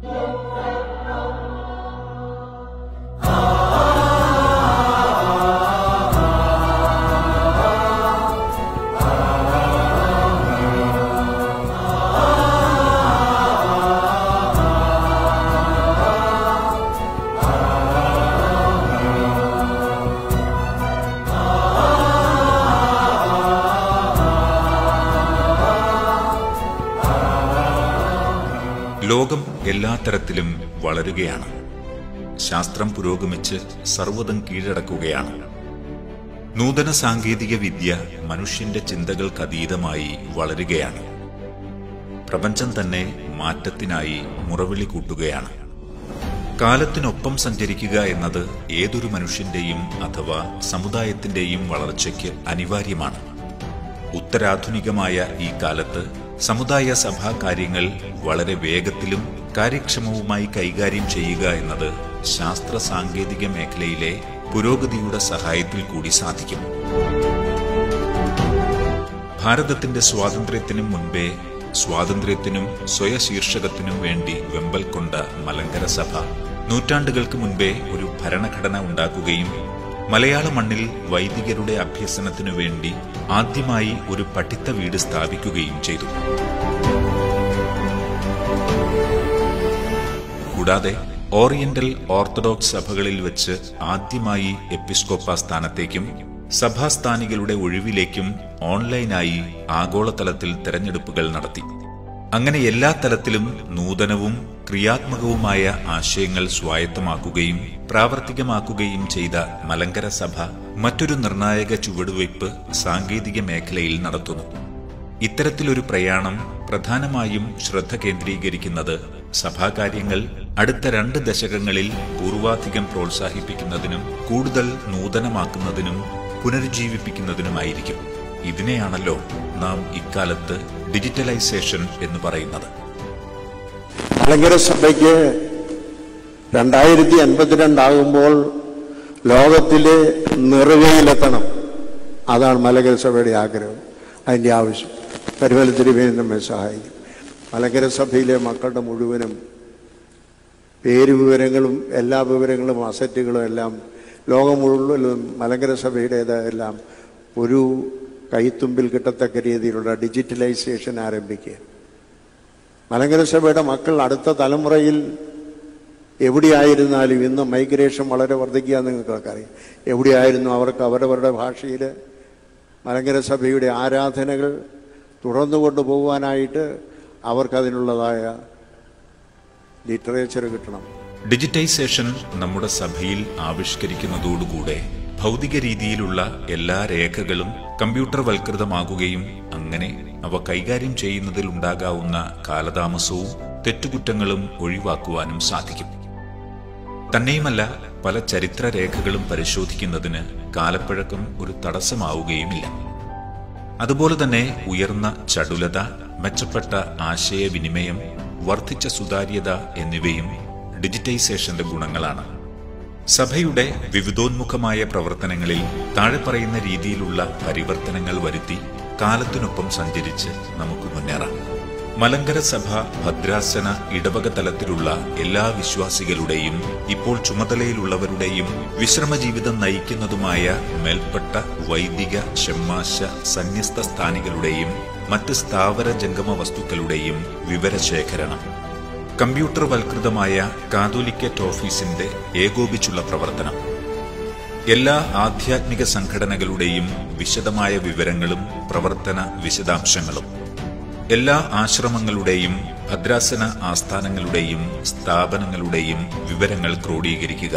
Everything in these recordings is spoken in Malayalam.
ലോകം എല്ലാ തരത്തിലും വളരുകയാണ് ശാസ്ത്രം പുരോഗമിച്ച് സർവ്വതും കീഴടക്കുകയാണ് നൂതന സാങ്കേതിക വിദ്യ മനുഷ്യന്റെ ചിന്തകൾക്കതീതമായി വളരുകയാണ് പ്രപഞ്ചം തന്നെ മാറ്റത്തിനായി മുറവിളി കൂട്ടുകയാണ് കാലത്തിനൊപ്പം സഞ്ചരിക്കുക എന്നത് ഏതൊരു മനുഷ്യന്റെയും അഥവാ സമുദായത്തിന്റെയും വളർച്ചയ്ക്ക് അനിവാര്യമാണ് ഉത്തരാധുനികമായ ഈ കാലത്ത് സമുദായ സഭാ കാര്യങ്ങൾ വളരെ വേഗത്തിലും കാര്യക്ഷമവുമായി കൈകാര്യം ചെയ്യുക എന്നത് ശാസ്ത്ര സാങ്കേതിക മേഖലയിലെ പുരോഗതിയുടെ സഹായത്തിൽ കൂടി സാധിക്കും ഭാരതത്തിന്റെ സ്വാതന്ത്ര്യത്തിനും മുൻപേ സ്വാതന്ത്ര്യത്തിനും സ്വയശീർഷകത്തിനും വേണ്ടി വെമ്പൽ കൊണ്ട മലങ്കര സഭ നൂറ്റാണ്ടുകൾക്ക് മുൻപേ ഒരു ഭരണഘടന ഉണ്ടാക്കുകയും മലയാള മണ്ണിൽ വൈദികരുടെ അഭ്യസനത്തിനു വേണ്ടി ആദ്യമായി ഒരു പഠിത്ത വീട് സ്ഥാപിക്കുകയും ചെയ്തു കൂടാതെ ഓറിയന്റൽ ഓർത്തഡോക്സ് സഭകളിൽ വെച്ച് ആദ്യമായി എപ്പിസ്കോപ്പ സ്ഥാനത്തേക്കും സഭാസ്ഥാനികളുടെ ഒഴിവിലേക്കും ഓൺലൈനായി ആഗോളതലത്തിൽ തെരഞ്ഞെടുപ്പുകൾ നടത്തി അങ്ങനെ എല്ലാ തലത്തിലും നൂതനവും ക്രിയാത്മകവുമായ ആശയങ്ങൾ സ്വായത്തമാക്കുകയും പ്രാവർത്തികമാക്കുകയും ചെയ്ത മലങ്കര സഭ മറ്റൊരു നിർണായക ചുവടുവയ്പ് സാങ്കേതിക മേഖലയിൽ നടത്തുന്നു ഇത്തരത്തിലൊരു പ്രയാണം പ്രധാനമായും ശ്രദ്ധ കേന്ദ്രീകരിക്കുന്നത് സഭാകാര്യങ്ങൾ അടുത്ത രണ്ട് ദശകങ്ങളിൽ പൂർവാധികം പ്രോത്സാഹിപ്പിക്കുന്നതിനും കൂടുതൽ നൂതനമാക്കുന്നതിനും പുനരുജ്ജീവിപ്പിക്കുന്നതിനുമായിരിക്കും ഇതിനെയാണല്ലോ നാം ഇക്കാലത്ത് ഡിജിറ്റലൈസേഷൻ എന്ന് പറയുന്നത് മലങ്കര സഭയ്ക്ക് രണ്ടായിരത്തി അൻപത്തിരണ്ടാകുമ്പോൾ ലോകത്തിലെ നിറവയിലെത്തണം അതാണ് മലങ്കര സഭയുടെ ആഗ്രഹം അതിൻ്റെ ആവശ്യം പരിമല തിരുവേനും നമ്മെ സഹായിക്കും മലങ്കര സഭയിലെ മക്കളുടെ മുഴുവനും പേര് വിവരങ്ങളും എല്ലാ വിവരങ്ങളും അസറ്റുകളും എല്ലാം ലോകം മുഴുവനും മലങ്കര സഭയുടേതെല്ലാം ഒരു കൈത്തുമ്പിൽ കിട്ടത്തക്ക രീതിയിലുള്ള ഡിജിറ്റലൈസേഷൻ ആരംഭിക്കുക മലങ്കര സഭയുടെ മക്കൾ അടുത്ത തലമുറയിൽ എവിടെയായിരുന്നാലും ഇന്ന് മൈഗ്രേഷൻ വളരെ വർദ്ധിക്കുക നിങ്ങൾക്കൊക്കെ അറിയാം എവിടെയായിരുന്നു അവർക്ക് അവരവരുടെ ഭാഷയിൽ മലങ്കര സഭയുടെ ആരാധനകൾ തുടർന്നു കൊണ്ടുപോകാനായിട്ട് അവർക്കതിനുള്ളതായ ലിറ്ററേച്ചർ കിട്ടണം ഡിജിറ്റൈസേഷൻ നമ്മുടെ സഭയിൽ ആവിഷ്കരിക്കുന്നതോടുകൂടെ ഭൗതിക രീതിയിലുള്ള എല്ലാ രേഖകളും കമ്പ്യൂട്ടർ വൽകൃതമാകുകയും അങ്ങനെ അവ കൈകാര്യം ചെയ്യുന്നതിൽ ഉണ്ടാകാവുന്ന കാലതാമസവും തെറ്റുകുറ്റങ്ങളും ഒഴിവാക്കുവാനും സാധിക്കും തന്നെയുമല്ല പല ചരിത്ര രേഖകളും പരിശോധിക്കുന്നതിന് കാലപ്പഴക്കം ഒരു തടസ്സമാവുകയുമില്ല അതുപോലെ തന്നെ ഉയർന്ന ചടുലത മെച്ചപ്പെട്ട ആശയവിനിമയം വർദ്ധിച്ച സുതാര്യത എന്നിവയും ഡിജിറ്റൈസേഷന്റെ ഗുണങ്ങളാണ് സഭയുടെ വിവിധോന്മുഖമായ പ്രവർത്തനങ്ങളിൽ താഴെ പറയുന്ന രീതിയിലുള്ള പരിവർത്തനങ്ങൾ വരുത്തി കാലത്തിനൊപ്പം സഞ്ചരിച്ച് നമുക്ക് മുന്നേറാം മലങ്കര സഭ ഭദ്രാസന ഇടവക തലത്തിലുള്ള എല്ലാ വിശ്വാസികളുടെയും ഇപ്പോൾ ചുമതലയിലുള്ളവരുടെയും വിശ്രമജീവിതം നയിക്കുന്നതുമായ മേൽപ്പെട്ട വൈദിക ഷമ്മാശ സന്യസ്ത സ്ഥാനികളുടെയും മറ്റ് സ്ഥാവര ജംഗമ വസ്തുക്കളുടെയും വിവരശേഖരണം കമ്പ്യൂട്ടർ വൽകൃതമായ കാതോലിക്കറ്റ് ഓഫീസിന്റെ ഏകോപിച്ചുള്ള പ്രവർത്തനം എല്ലാ ആധ്യാത്മിക സംഘടനകളുടെയും വിശദമായ വിവരങ്ങളും പ്രവർത്തന വിശദാംശങ്ങളും എല്ലാ ആശ്രമങ്ങളുടെയും ഭദ്രാസന ആസ്ഥാനങ്ങളുടെയും സ്ഥാപനങ്ങളുടെയും വിവരങ്ങൾ ക്രോഡീകരിക്കുക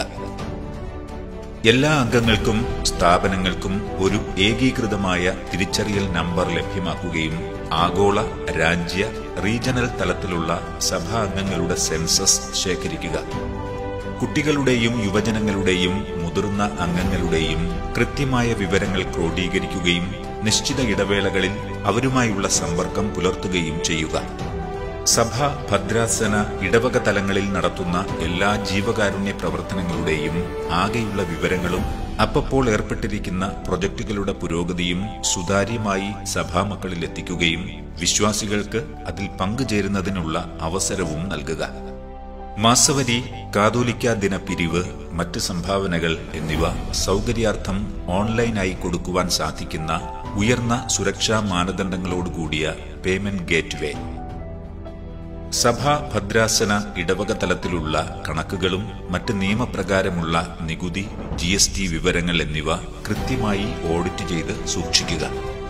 എല്ലാ അംഗങ്ങൾക്കും സ്ഥാപനങ്ങൾക്കും ഒരു ഏകീകൃതമായ തിരിച്ചറിയൽ നമ്പർ ലഭ്യമാക്കുകയും ആഗോള രാജ്യ റീജണൽ തലത്തിലുള്ള സഭാ അംഗങ്ങളുടെ സെൻസസ് ശേഖരിക്കുക കുട്ടികളുടെയും യുവജനങ്ങളുടെയും മുതിർന്ന അംഗങ്ങളുടെയും കൃത്യമായ വിവരങ്ങൾ ക്രോഡീകരിക്കുകയും നിശ്ചിത ഇടവേളകളിൽ അവരുമായുള്ള സമ്പർക്കം പുലർത്തുകയും ചെയ്യുക സഭ ഭദ്രാസന ഇടവക തലങ്ങളിൽ നടത്തുന്ന എല്ലാ ജീവകാരുണ്യ പ്രവർത്തനങ്ങളുടെയും ആകെയുള്ള വിവരങ്ങളും അപ്പപ്പോൾ ഏർപ്പെട്ടിരിക്കുന്ന പ്രൊജക്ടുകളുടെ പുരോഗതിയും സുതാര്യമായി സഭാമക്കളിൽ എത്തിക്കുകയും വിശ്വാസികൾക്ക് അതിൽ പങ്കുചേരുന്നതിനുള്ള അവസരവും നൽകുക മാസവരി കാതോലിക്ക ദിന പിരിവ് മറ്റ് സംഭാവനകൾ എന്നിവ സൗകര്യാർത്ഥം ഓൺലൈനായി കൊടുക്കുവാൻ സാധിക്കുന്ന ഉയർന്ന സുരക്ഷാ മാനദണ്ഡങ്ങളോടുകൂടിയ പേയ്മെന്റ് ഗേറ്റ്വേ സഭാ ഭദ്രാസന ഇടവക തലത്തിലുള്ള കണക്കുകളും മറ്റ് നിയമപ്രകാരമുള്ള നികുതി ജി എസ് ടി വിവരങ്ങൾ എന്നിവ കൃത്യമായി ഓഡിറ്റ് ചെയ്ത് സൂക്ഷിക്കുക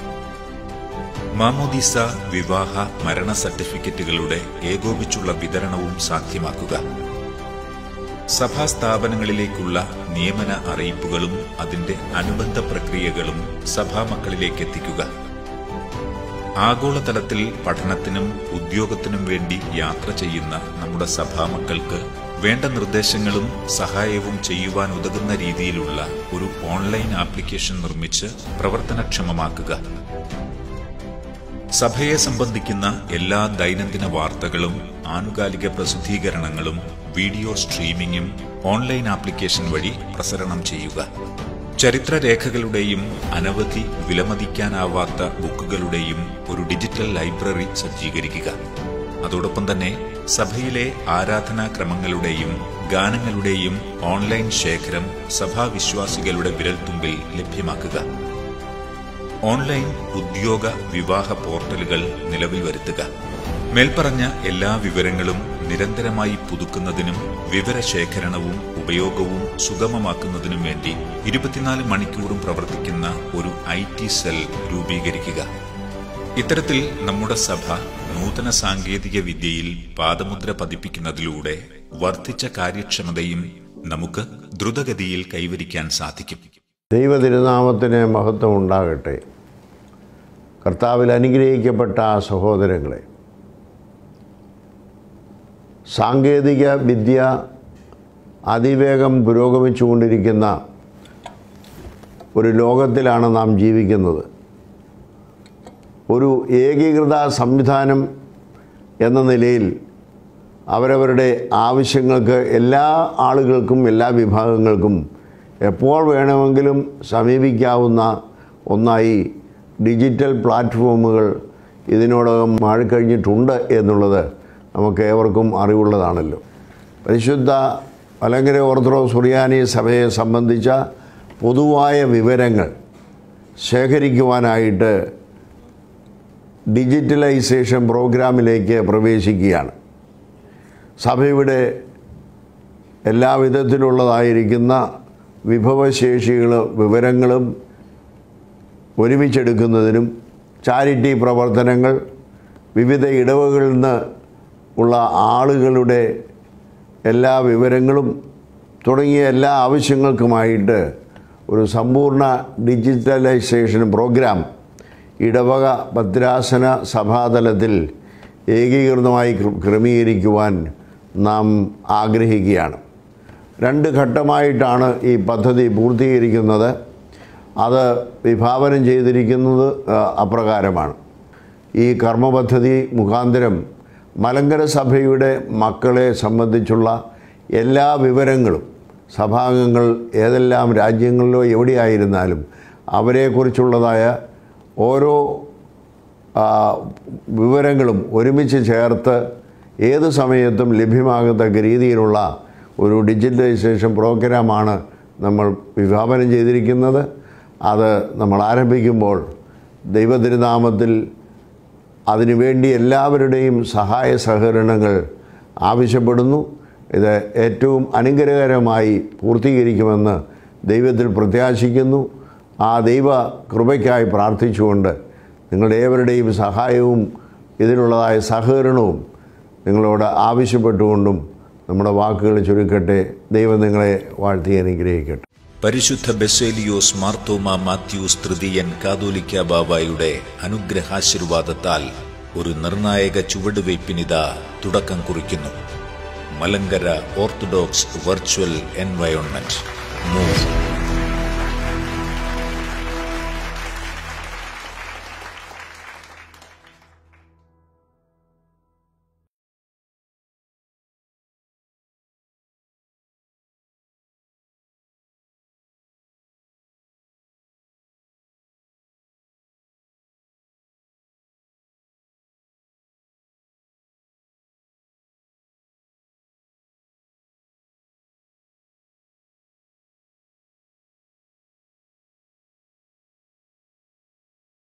മാമോദീസ വിവാഹ മരണ സർട്ടിഫിക്കറ്റുകളുടെ ഏകോപിച്ചുള്ള വിതരണവും സാധ്യമാക്കുക സഭാ സ്ഥാപനങ്ങളിലേക്കുള്ള നിയമന അറിയിപ്പുകളും അതിന്റെ അനുബന്ധ പ്രക്രിയകളും സഭാമക്കളിലേക്ക് എത്തിക്കുക ആഗോളതലത്തിൽ പഠനത്തിനും ഉദ്യോഗത്തിനും വേണ്ടി യാത്ര ചെയ്യുന്ന നമ്മുടെ സഭാമക്കൾക്ക് വേണ്ട നിർദ്ദേശങ്ങളും സഹായവും ചെയ്യുവാൻ ഉതകുന്ന രീതിയിലുള്ള ഒരു ഓൺലൈൻ ആപ്ലിക്കേഷൻ നിർമ്മിച്ച് പ്രവർത്തനക്ഷമമാക്കുക സഭയെ സംബന്ധിക്കുന്ന എല്ലാ ദൈനംദിന വാർത്തകളും ആനുകാലിക പ്രസിദ്ധീകരണങ്ങളും വീഡിയോ സ്ട്രീമിംഗും ഓൺലൈൻ ആപ്ലിക്കേഷൻ വഴി പ്രസരണം ചെയ്യുക ചരിത്രരേഖകളുടെയും അനവധി വിലമതിക്കാനാവാത്ത ബുക്കുകളുടെയും ഒരു ഡിജിറ്റൽ ലൈബ്രറി സജ്ജീകരിക്കുക അതോടൊപ്പം തന്നെ സഭയിലെ ആരാധനാക്രമങ്ങളുടെയും ഗാനങ്ങളുടെയും ഓൺലൈൻ ശേഖരം സഭാവിശ്വാസികളുടെ വിരൽത്തുമ്പിൽ ലഭ്യമാക്കുക ഓൺലൈൻ ഉദ്യോഗ വിവാഹ പോർട്ടലുകൾ നിലവിൽ വരുത്തുക മേൽപ്പറഞ്ഞ എല്ലാ വിവരങ്ങളും നിരന്തരമായി പുതുക്കുന്നതിനും വിവരശേഖരണവും ഉപയോഗവും സുഗമമാക്കുന്നതിനും വേണ്ടി ഇരുപത്തിനാല് മണിക്കൂറും പ്രവർത്തിക്കുന്ന ഒരു ഐ ടി സെൽ രൂപീകരിക്കുക ഇത്തരത്തിൽ നമ്മുടെ സഭ നൂതന സാങ്കേതിക വിദ്യയിൽ പാദമുദ്ര പതിപ്പിക്കുന്നതിലൂടെ വർദ്ധിച്ച കാര്യക്ഷമതയും നമുക്ക് ദ്രുതഗതിയിൽ കൈവരിക്കാൻ സാധിക്കും ദൈവതിരുനാമത്തിന് മഹത്വം ഉണ്ടാകട്ടെ കർത്താവിൽ അനുഗ്രഹിക്കപ്പെട്ട ആ സഹോദരങ്ങളെ സാങ്കേതിക വിദ്യ അതിവേഗം പുരോഗമിച്ചുകൊണ്ടിരിക്കുന്ന ഒരു ലോകത്തിലാണ് നാം ജീവിക്കുന്നത് ഒരു ഏകീകൃത സംവിധാനം എന്ന നിലയിൽ അവരവരുടെ ആവശ്യങ്ങൾക്ക് എല്ലാ ആളുകൾക്കും എല്ലാ വിഭാഗങ്ങൾക്കും എപ്പോൾ വേണമെങ്കിലും സമീപിക്കാവുന്ന ഒന്നായി ഡിജിറ്റൽ പ്ലാറ്റ്ഫോമുകൾ ഇതിനോടകം മാറിക്കഴിഞ്ഞിട്ടുണ്ട് എന്നുള്ളത് നമുക്ക് ഏവർക്കും അറിവുള്ളതാണല്ലോ പരിശുദ്ധ മലങ്കര ഓർത്തഡോക്സ് സുറിയാനി സഭയെ സംബന്ധിച്ച പൊതുവായ വിവരങ്ങൾ ശേഖരിക്കുവാനായിട്ട് ഡിജിറ്റലൈസേഷൻ പ്രോഗ്രാമിലേക്ക് പ്രവേശിക്കുകയാണ് സഭയുടെ എല്ലാവിധത്തിലുള്ളതായിരിക്കുന്ന വിഭവശേഷികൾ വിവരങ്ങളും ഒരുമിച്ചെടുക്കുന്നതിനും ചാരിറ്റി പ്രവർത്തനങ്ങൾ വിവിധ ഇടവകളിൽ നിന്ന് ഉള്ള ആളുകളുടെ എല്ലാ വിവരങ്ങളും തുടങ്ങിയ എല്ലാ ആവശ്യങ്ങൾക്കുമായിട്ട് ഒരു സമ്പൂർണ്ണ ഡിജിറ്റലൈസേഷൻ പ്രോഗ്രാം ഇടവക ഭദ്രാസന സഭാതലത്തിൽ ഏകീകൃതമായി ക്ര- ക്രമീകരിക്കുവാൻ നാം ആഗ്രഹിക്കുകയാണ് രണ്ട് ഘട്ടമായിട്ടാണ് ഈ പദ്ധതി പൂർത്തീകരിക്കുന്നത് അത് വിഭാവനം ചെയ്തിരിക്കുന്നത് ആ, അപ്രകാരമാണ് ഈ കർമ്മപദ്ധതി മുഖാന്തരം മലങ്കര സഭയുടെ മക്കളെ സംബന്ധിച്ചുള്ള എല്ലാ വിവരങ്ങളും സഭാംഗങ്ങൾ ഏതെല്ലാം രാജ്യങ്ങളിലോ എവിടെയായിരുന്നാലും അവരെക്കുറിച്ചുള്ളതായ ഓരോ ആ, വിവരങ്ങളും ഒരുമിച്ച് ചേർത്ത് ഏത് സമയത്തും ലഭ്യമാകത്തക്ക രീതിയിലുള്ള ഒരു ഡിജിറ്റലൈസേഷൻ പ്രോഗ്രാമാണ് നമ്മൾ വിഭാവനം ചെയ്തിരിക്കുന്നത് അത് നമ്മൾ ആരംഭിക്കുമ്പോൾ ദൈവതിരുനാമത്തിൽ അതിനുവേണ്ടി എല്ലാവരുടെയും സഹായ സഹകരണങ്ങൾ ആവശ്യപ്പെടുന്നു ഇത് ഏറ്റവും അനുഗ്രഹകരമായി പൂർത്തീകരിക്കുമെന്ന് ദൈവത്തിൽ പ്രത്യാശിക്കുന്നു ആ ദൈവ കൃപയ്ക്കായി പ്രാർത്ഥിച്ചുകൊണ്ട് നിങ്ങളുടെ ഏവരുടെയും സഹായവും ഇതിനുള്ളതായ സഹകരണവും നിങ്ങളോട് ആവശ്യപ്പെട്ടുകൊണ്ടും നമ്മുടെ വാക്കുകൾ ചുരുക്കട്ടെ ദൈവം നിങ്ങളെ വാഴ്ത്തി അനുഗ്രഹിക്കട്ടെ പരിശുദ്ധ ബെസേലിയോസ് മാർത്തോമ മാത്യൂസ് തൃതീയൻ കാതോലിക്ക ബാബായുടെ അനുഗ്രഹാശീർവാദത്താൽ ഒരു നിർണായക ചുവടുവയ്പ്പിനിതാ തുടക്കം കുറിക്കുന്നു Malankara Orthodox virtual environment move